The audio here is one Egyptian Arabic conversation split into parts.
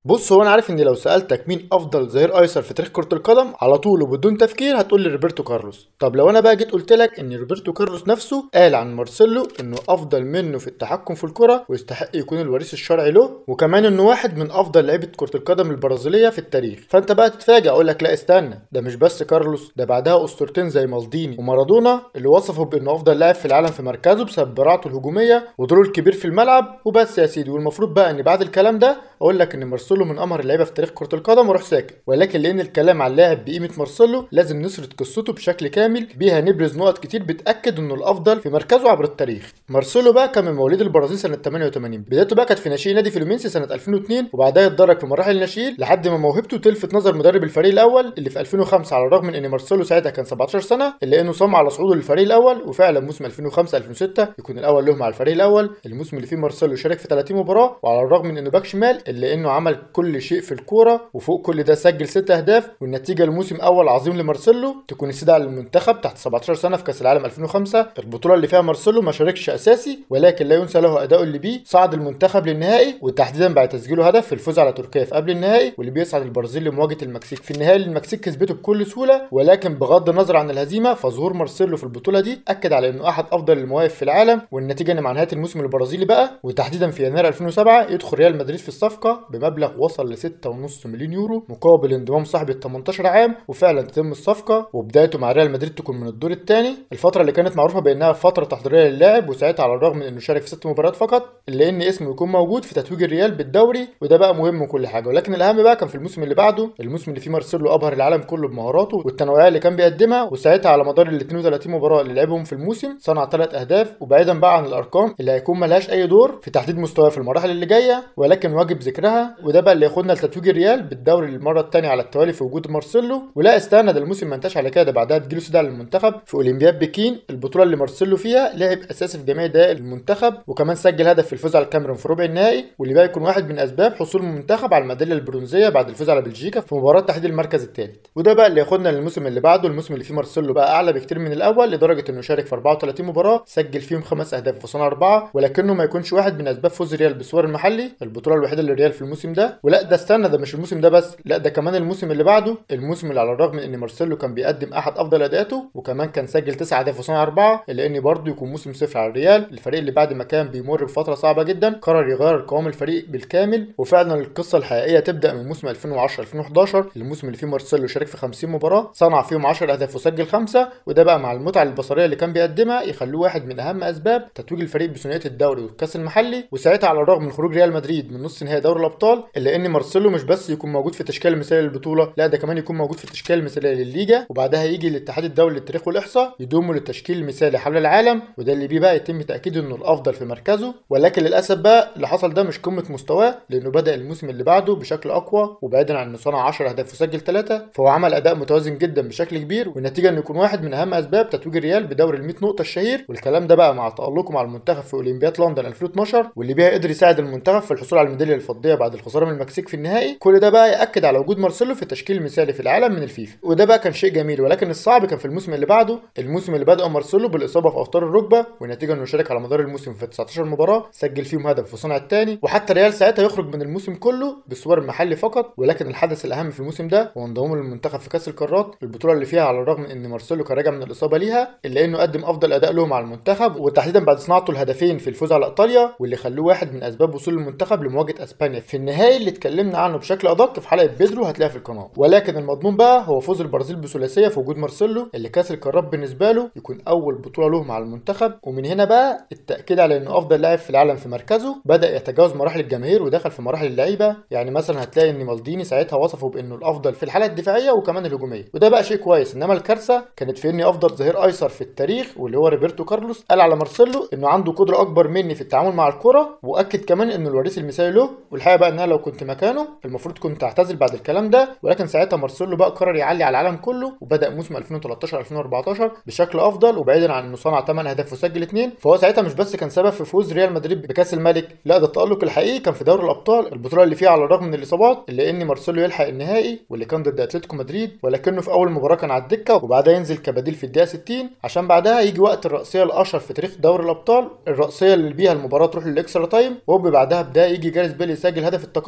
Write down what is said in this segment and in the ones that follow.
بص هو انا عارف ان لو سالتك مين افضل ظهير ايسر في تاريخ كره القدم على طول وبدون تفكير هتقول لي روبرتو كارلوس طب لو انا بقى جيت قلت لك ان روبرتو كارلوس نفسه قال عن مارسيلو انه افضل منه في التحكم في الكره ويستحق يكون الوريث الشرعي له وكمان انه واحد من افضل لعيبه كره القدم البرازيليه في التاريخ فانت بقى تتفاجئ اقول لك لا استنى ده مش بس كارلوس ده بعدها اسطورتين زي مالديني ومارادونا اللي وصفوا بانه افضل لاعب في العالم في مركزه بسبب براعته الهجوميه ودوره الكبير في الملعب وبس يا سيدي والمفروض بقى ان بعد الكلام ده اقول لك ان مارسيلو من امهر اللعيبه في تاريخ كره القدم واروح ساكت ولكن لان الكلام عن اللاعب بقيمه مارسيلو لازم نسرد قصته بشكل كامل بيها نبرز نقط كتير بتاكد انه الافضل في مركزه عبر التاريخ مارسيلو بقى كان من مواليد البرازيل سنه 88 بدايته بقى كانت في ناشئين نادي فلومينسي سنه 2002 وبعدها اتدرج في مراحل الناشئين لحد ما موهبته تلفت نظر مدرب الفريق الاول اللي في 2005 على الرغم من ان مارسيلو ساعتها كان 17 سنه الا انه صمم على صعوده للفريق الاول وفعلا موسم 2005 2006 يكون الاول له مع الفريق الاول الموسم اللي فيه مارسيلو شارك في 30 مباراه وعلى الرغم من انه باك شمال الا انه عمل كل شيء في الكوره وفوق كل ده سجل ست اهداف والنتيجه لموسم اول عظيم لمارسيلو تكون استدعاء للمنتخب تحت 17 سنه في كاس العالم 2005 البطوله اللي فيها مارسيلو ما شاركش اساسي ولكن لا ينسى له اداؤه اللي بيه صعد المنتخب للنهائي وتحديدا بعد تسجيله هدف في الفوز على تركيا في قبل النهائي واللي بيصعد البرازيل لمواجهه المكسيك في النهائي اللي المكسيك كسبته بكل سهوله ولكن بغض النظر عن الهزيمه فظهور مارسيلو في البطوله دي اكد على انه احد افضل المواهب في العالم والنتيجه ان مع نهايه الموسم البرازيلي بقى وتحديدا في يناير 2007 يدخل ريال مدريد في الصفقه بمبلغ وصل ل 6.5 مليون يورو مقابل انضمام صاحب ال 18 عام وفعلا تتم الصفقه وبدايته مع ريال مدريد تكون من الدور الثاني الفتره اللي كانت معروفه بانها فتره تحضيريه للاعب وساعتها على الرغم من انه شارك في ست مباريات فقط الا ان اسمه يكون موجود في تتويج الريال بالدوري وده بقى مهم وكل حاجه ولكن الاهم بقى كان في الموسم اللي بعده الموسم اللي فيه مارسيلو ابهر العالم كله بمهاراته والتنوعيه اللي كان بيقدمها وساعتها على مدار ال 32 مباراه اللي لعبهم في الموسم صنع ثلاث اهداف وبعيدا بقى عن الارقام اللي هيكون ملهاش اي دور في تحديد مستواه في المراحل اللي جايه ولكن واجب ذكرها وده بقى اللي ياخدنا لتتويج الريال بالدوري للمره الثانيه على التوالي في وجود مارسيلو ولا استنى ده الموسم ما انتهاش على كده بعدها تجيله استدعاء للمنتخب في اولمبياد بكين البطوله اللي مارسيلو فيها لعب اساسي في جميع دقائق المنتخب وكمان سجل هدف في الفوز على الكاميرون في ربع النهائي واللي بقى يكون واحد من اسباب حصول المنتخب على الميداليه البرونزيه بعد الفوز على بلجيكا في مباراه تحديد المركز الثالث وده بقى اللي ياخدنا للموسم اللي بعده الموسم اللي فيه مارسيلو بقى اعلى بكتير من الاول لدرجه انه شارك في 34 مباراه سجل فيهم خمس اهداف وصنع اربعه ولكنه ما يكونش واحد من اسباب فوز الريال بالسوار المحلي البطوله الوحيده للريال في الموسم ده ولا ده استنى ده مش الموسم ده بس لا ده كمان الموسم اللي بعده الموسم اللي على الرغم من ان مارسيلو كان بيقدم احد افضل اداءاته وكمان كان سجل 9 اهداف وصنع اربعه الا ان برضه يكون موسم صفر على الريال الفريق اللي بعد ما كان بيمر بفتره صعبه جدا قرر يغير قوام الفريق بالكامل وفعلا القصه الحقيقيه تبدا من موسم 2010 2011 الموسم اللي فيه مارسيلو شارك في 50 مباراه صنع فيهم 10 اهداف وسجل خمسه وده بقى مع المتعه البصريه اللي كان بيقدمها يخلوه واحد من اهم اسباب تتويج الفريق بثنائيه الدوري والكاس المحلي وساعتها على الرغم من خروج ريال مدريد من نص نهائي دوري الابطال الا ان مارسيلو مش بس يكون موجود في التشكيله المثاليه للبطوله لا ده كمان يكون موجود في التشكيله المثاليه للليجا وبعدها يجي الاتحاد الدولي للتاريخ والاحصاء يضمه للتشكيل المثالي حول العالم وده اللي بيه بقى يتم تاكيد انه الافضل في مركزه ولكن للاسف بقى اللي حصل ده مش قمه مستواه لانه بدا الموسم اللي بعده بشكل اقوى وبعيدا عن انه صنع 10 اهداف وسجل 3 فهو عمل اداء متوازن جدا بشكل كبير والنتيجه انه يكون واحد من اهم اسباب تتويج الريال بدوري ال 100 نقطه الشهير والكلام ده بقى مع تالقه مع المنتخب في اولمبياد لندن 2012 واللي بيها قدر يساعد المنتخب في الحصول على الميداليه الفضيه بعد الخساره من المكسيك في النهائي كل ده بقى ياكد على وجود مارسيلو في التشكيل المثالي في العالم من الفيفا وده بقى كان شيء جميل ولكن الصعب كان في الموسم اللي بعده الموسم اللي بدا مارسيلو بالاصابه في اوتار الركبه والنتيجه انه شارك على مدار الموسم في 19 مباراه سجل فيهم هدف وصنع الثاني وحتى ريال ساعتها يخرج من الموسم كله بالصور المحلي فقط ولكن الحدث الاهم في الموسم ده هو انضمامه للمنتخب في كاس القارات البطوله اللي فيها على الرغم من ان مارسيلو كان راجع من الاصابه ليها الا انه قدم افضل اداء له مع المنتخب وتحديدا بعد صناعته الهدفين في الفوز على ايطاليا واللي خلوه واحد من اسباب وصول المنتخب لمواجهه اسبانيا في النهائي اللي اتكلمنا عنه بشكل ادق في حلقه بيدرو هتلاقيها في القناه ولكن المضمون بقى هو فوز البرازيل بثلاثيه في وجود مارسيلو اللي كاس القارات بالنسبه له يكون اول بطوله له مع المنتخب ومن هنا بقى التاكيد على انه افضل لاعب في العالم في مركزه بدا يتجاوز مراحل الجماهير ودخل في مراحل اللعيبه يعني مثلا هتلاقي ان مالديني ساعتها وصفه بانه الافضل في الحاله الدفاعيه وكمان الهجوميه وده بقى شيء كويس انما الكارثه كانت في اني افضل ظهير ايسر في التاريخ واللي هو روبرتو كارلوس قال على مارسيلو انه عنده قدره اكبر مني في التعامل مع الكره واكد كمان انه الوريث المثالي له والحقيقه بقى ان انا لو كنت مكانه المفروض كنت اعتزل بعد الكلام ده ولكن ساعتها مارسيلو بقى قرر يعلي على العالم كله وبدا موسم 2013 2014 بشكل افضل وبعيدا عن انه صنع 8 اهداف وسجل 2 فهو ساعتها مش بس كان سبب في فوز ريال مدريد بكاس الملك لا ده التالق الحقيقي كان في دوري الابطال البطوله اللي فيها على الرغم من الاصابات الا ان مارسيلو يلحق النهائي واللي كان ضد اتلتيكو مدريد ولكنه في اول مباراه كان على الدكه وبعدها ينزل كبديل في الدقيقه 60 عشان بعدها يجي وقت الرأسية الأشهر في تاريخ دوري الأبطال الرأسية اللي بيها المباراة تروح للإكسترا تايم وهوب بعدها بداية يجي جاريس بيل يسجل هدف التقدم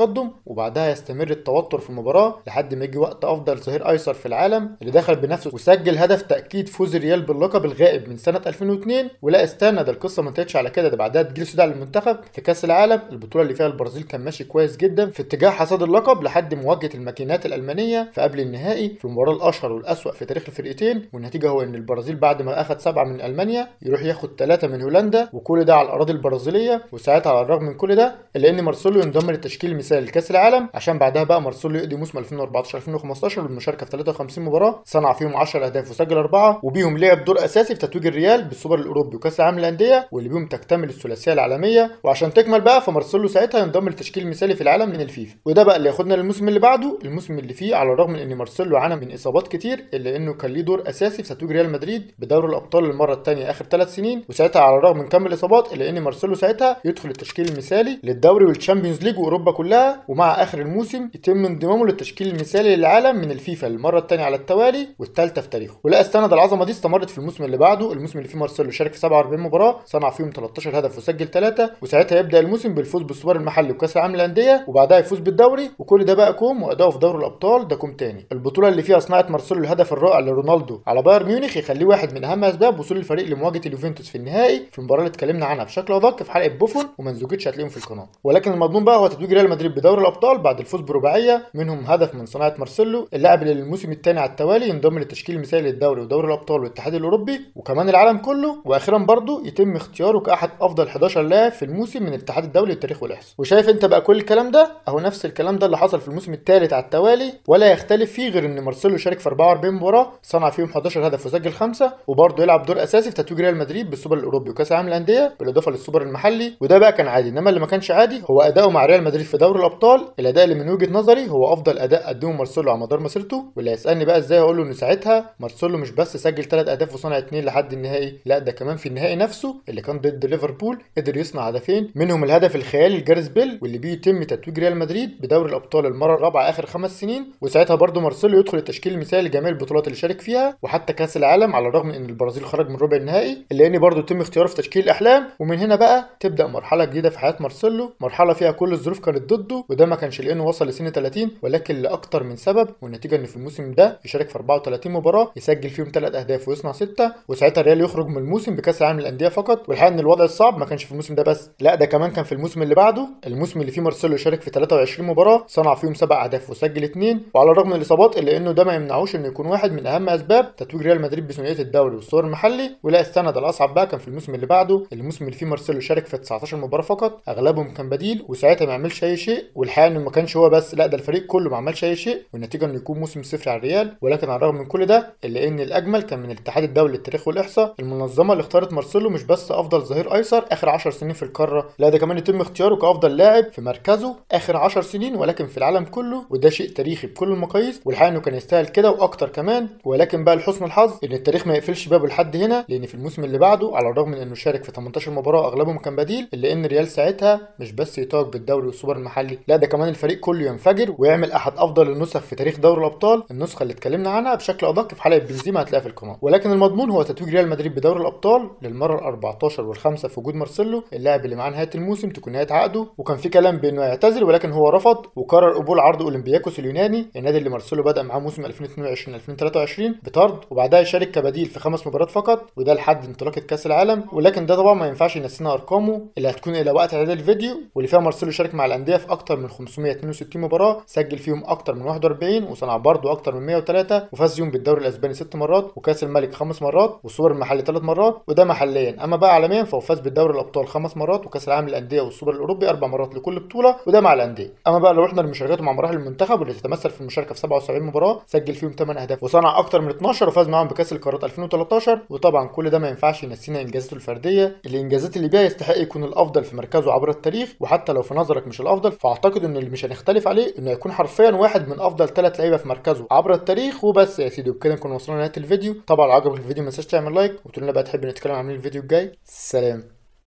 التقدم وبعدها يستمر التوتر في المباراه لحد ما يجي وقت افضل ظهير ايسر في العالم اللي دخل بنفسه وسجل هدف تاكيد فوز الريال باللقب الغائب من سنه 2002 ولا استنى ده القصه ما انتهتش على كده ده بعدها تجيله سوداء للمنتخب في كاس العالم البطوله اللي فيها البرازيل كان ماشي كويس جدا في اتجاه حصاد اللقب لحد مواجهه الماكينات الالمانيه في قبل النهائي في المباراه الاشهر والاسوا في تاريخ الفرقتين والنتيجه هو ان البرازيل بعد ما اخذ سبعه من المانيا يروح ياخد ثلاثه من هولندا وكل ده على الاراضي البرازيليه وساعتها على الرغم من كل ده الا ان مارسيلو ينضم للتشكيل المثالي لكاس العالم عشان بعدها بقى مارسيلو يقضي موسم 2014 2015 بالمشاركه في 53 مباراه صنع فيهم 10 اهداف وسجل اربعه وبيهم لعب دور اساسي في تتويج الريال بالسوبر الاوروبي وكاس العالم للانديه واللي بيهم تكتمل الثلاثيه العالميه وعشان تكمل بقى فمارسيلو ساعتها ينضم للتشكيل المثالي في العالم من الفيفا وده بقى اللي ياخدنا للموسم اللي بعده الموسم اللي فيه على الرغم من ان مارسيلو عانى من اصابات كتير الا انه كان ليه دور اساسي في تتويج ريال مدريد بدوري الابطال للمره الثانيه اخر ثلاث سنين وساعتها على الرغم من كم الاصابات الا ان مارسيلو ساعتها يدخل التشكيل المثالي للدوري والتشامبيونز ليج واوروبا كلها ومع اخر الموسم يتم انضمامه للتشكيل المثالي للعالم من الفيفا للمره الثانيه على التوالي والثالثه في تاريخه ولا استند العظمه دي استمرت في الموسم اللي بعده الموسم اللي فيه مارسيلو شارك في 47 مباراه صنع فيهم 13 هدف وسجل 3 وساعتها يبدا الموسم بالفوز بالسوبر المحلي وكاس العالم للانديه وبعدها يفوز بالدوري وكل ده بقى كوم واداؤه في دوري الابطال ده كوم تاني البطوله اللي فيها صناعه مارسيلو الهدف الرائع لرونالدو على بايرن ميونخ يخليه واحد من اهم اسباب وصول الفريق لمواجهه اليوفنتوس في النهائي في المباراه اللي اتكلمنا عنها بشكل ادق في حلقه بوفون وما نزوجتش هتلاقيهم في القناه ولكن المضمون بقى هو تتويج ريال مدريد بدوري الابطال بعد الفوز برباعيه منهم هدف من صناعه مارسيلو اللاعب اللي للموسم الثاني على التوالي ينضم للتشكيل المثالي للدوري ودوري الابطال والاتحاد الاوروبي وكمان العالم كله واخيرا برضه يتم اختياره كاحد افضل 11 لاعب في الموسم من الاتحاد الدولي للتاريخ والاحصاء وشايف انت بقى كل الكلام ده اهو نفس الكلام ده اللي حصل في الموسم الثالث على التوالي ولا يختلف فيه غير ان مارسيلو شارك في 44 مباراه صنع فيهم 11 هدف وسجل خمسه وبرضه يلعب دور اساسي في تتويج ريال مدريد بالسوبر الاوروبي وكاس العالم للانديه بالاضافه للسوبر المحلي وده بقى كان عادي انما اللي ما كانش عادي هو اداؤه مع ريال مدريد في دوري الابطال الاداء اللي من وجهه نظري هو افضل اداء قدمه مارسيلو على مدار مسيرته واللي هيسالني بقى ازاي هقول له ان ساعتها مارسيلو مش بس سجل 3 اهداف وصنع 2 لحد النهائي لا ده كمان في النهائي نفسه اللي كان ضد ليفربول قدر يصنع هدفين منهم الهدف الخيالي لجاريس بيل واللي بيه يتم تتويج ريال مدريد بدوري الابطال المره الرابعه اخر خمس سنين وساعتها برضه مارسيلو يدخل التشكيل المثالي لجميع البطولات اللي شارك فيها وحتى كاس العالم على الرغم من ان البرازيل خرج من ربع النهائي الا ان برضه يتم اختياره في تشكيل الاحلام ومن هنا بقى تبدا مرحله جديده في حياه مارسيلو مرحله فيها كل الظروف كانت ضده وده ما كانش لانه وصل لسن 30 ولكن لاكتر من سبب والنتيجه ان في الموسم ده يشارك في 34 مباراه يسجل فيهم 3 اهداف ويصنع 6 وساعتها الريال يخرج من الموسم بكاس العالم للانديه فقط والحقيقه ان الوضع الصعب ما كانش في الموسم ده بس لا ده كمان كان في الموسم اللي بعده الموسم اللي فيه مارسيلو شارك في 23 مباراه صنع فيهم 7 اهداف وسجل 2 وعلى الرغم من الاصابات الا انه ده ما يمنعوش انه يكون واحد من اهم اسباب تتويج ريال مدريد بثنائيه الدوري والسوبر المحلي ولا السند الاصعب بقى كان في الموسم اللي بعده الموسم اللي فيه مارسيلو شارك في 19 مباراه فقط اغلبهم كان بديل وساعتها ما عملش اي شيء والحقيقه انه ما كانش هو بس لا ده الفريق كله ما عملش اي شيء والنتيجه انه يكون موسم صفر على الريال ولكن على الرغم من كل ده الا ان الاجمل كان من الاتحاد الدولي للتاريخ والاحصاء المنظمه اللي اختارت مارسيلو مش بس افضل ظهير ايسر اخر 10 سنين في القاره لا ده كمان يتم اختياره كافضل لاعب في مركزه اخر 10 سنين ولكن في العالم كله وده شيء تاريخي بكل المقاييس والحقيقه انه كان يستاهل كده واكتر كمان ولكن بقى لحسن الحظ ان التاريخ ما يقفلش بابه لحد هنا لان في الموسم اللي بعده على الرغم من انه شارك في 18 مباراه اغلبهم كان بديل الا ان ريال ساعتها مش بس يتوج بالدوري والسوبر المحلي لا ده كمان الفريق كله ينفجر ويعمل احد افضل النسخ في تاريخ دوري الابطال النسخه اللي اتكلمنا عنها بشكل ادق في حلقه بنزيما هتلاقيها في القناه ولكن المضمون هو تتويج ريال مدريد بدوري الابطال للمره ال 14 والخامسه في وجود مارسيلو اللاعب اللي معاه نهايه الموسم تكون نهايه عقده وكان في كلام بانه يعتزل ولكن هو رفض وقرر قبول عرض اولمبياكوس اليوناني النادي اللي مارسيلو بدا معاه موسم 2022 2023 بطرد وبعدها يشارك كبديل في خمس مباريات فقط وده لحد انطلاقه كاس العالم ولكن ده طبعا ما ينفعش ينسينا ارقامه اللي هتكون الى وقت اعداد الفيديو واللي فيها مارسيلو شارك مع الانديه في اكتر من 562 مباراه سجل فيهم اكتر من 41 وصنع برضه اكتر من 103 وفاز يوم بالدوري الاسباني ست مرات وكاس الملك خمس مرات والسوبر المحلي ثلاث مرات وده محليا اما بقى عالميا فهو فاز بالدوري الابطال خمس مرات وكاس العالم للانديه والسوبر الاوروبي اربع مرات لكل بطوله وده مع الانديه اما بقى لو رحنا لمشاركاته مع مراحل المنتخب واللي تتمثل في المشاركه في 77 مباراه سجل فيهم 8 اهداف وصنع اكتر من 12 وفاز معاهم بكاس القارات 2013 وطبعا كل ده ما ينفعش ينسينا انجازاته الفرديه الانجازات اللي بيها يستحق يكون الافضل في مركزه عبر التاريخ وحتى لو في نظرك مش الافضل فاعتقد ان اللي مش هنختلف عليه انه يكون حرفيا واحد من افضل ثلاث لعيبه في مركزه عبر التاريخ وبس يا سيدي وبكده نكون وصلنا لنهايه الفيديو طبعا لو عجبك الفيديو ما تنساش تعمل لايك وتقول لنا بقى تحب نتكلم عن الفيديو الجاي سلام